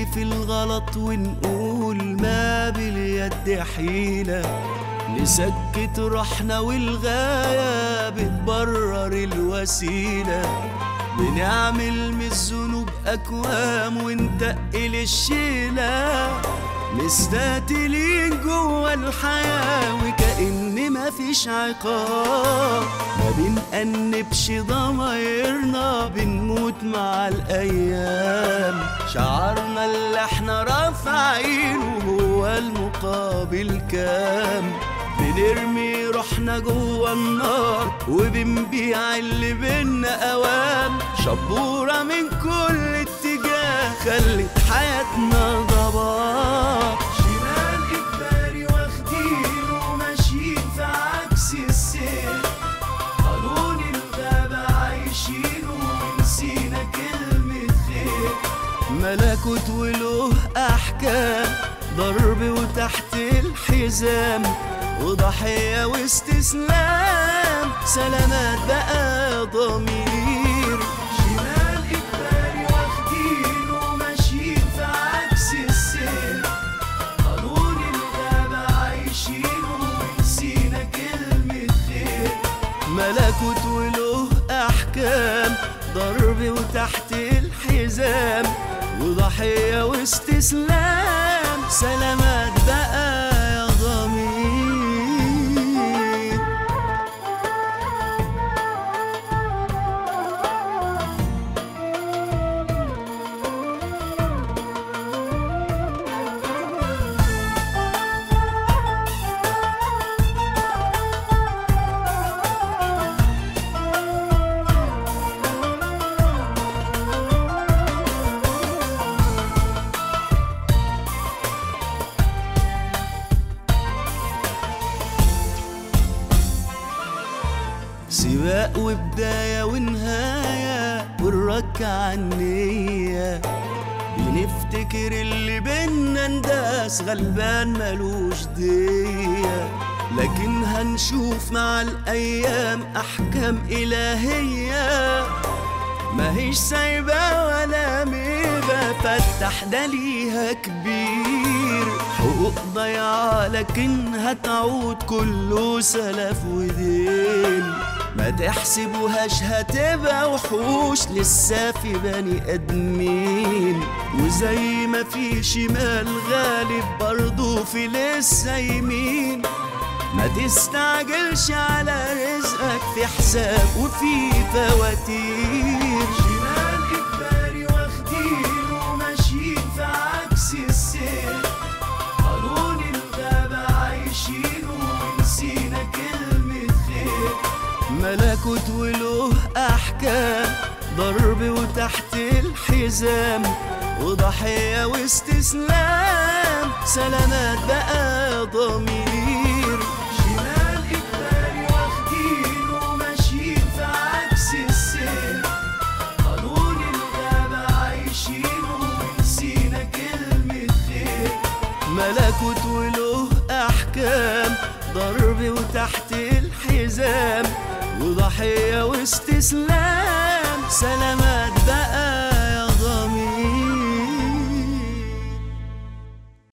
في الغلط ونقول ما باليد حيلة نسكت روحنا والغاية بتبرر الوسيلة بنعمل من الذنوب أكوام ونتقل الشيلة مستقتلين جوا الحياة وكأن مفيش عقاب ما بنأنبش ضمايرنا بنموت مع الأيام شعرنا اللي احنا رافعينه هو المقابل كام بنرمي روحنا جوا النار وبنبيع اللي بينا اوام شبورة من كل اتجاه خلت حياتنا ضباب شمال اجباري واخدين وماشيين في عكس السير قانون الغابة عايشينه ونسينا كلمة خير ملكوت وله أحكام ضرب وتحت الحزام وضحية واستسلام سلامات بقى ضمير شمال إجباري واخدين وماشيين في عكس السير قانون الغابة عايشينه ونسينا كلمة خير ملكوت وله أحكام ضرب وتحت الحزام وضحية واستسلام سلامات بقى يا ضمير سباق وبداية ونهاية والرك عنية بنفتكر اللي بينا انداس غلبان ملوش دية لكن هنشوف مع الأيام أحكام إلهية ماهيش سايبة ولا ميغة فتح ده ليها كبير حقوق ضيعة لكن هتعود كله سلف ودين ما تحسبوهاش هتبقى وحوش لسه في بني ادمين وزي ما في شمال غالب برضه في لسه يمين ما تستعجلش على رزقك في حساب وفي فواتير شمال إجباري واخدين وماشيين في عكس السير قانون الغابة عايشينه ونسينا كلمة خير ملكوت وله أحكام ضرب وتحت الحزام وضحية واستسلام سلامات بقى ضمير شمال إجباري واخدين وماشيين في عكس السير قانون الغابة عايشينه ونسينا كلمة خير ملكوت وله أحكام ضرب وتحت الحزام وضحية واستسلام سلامات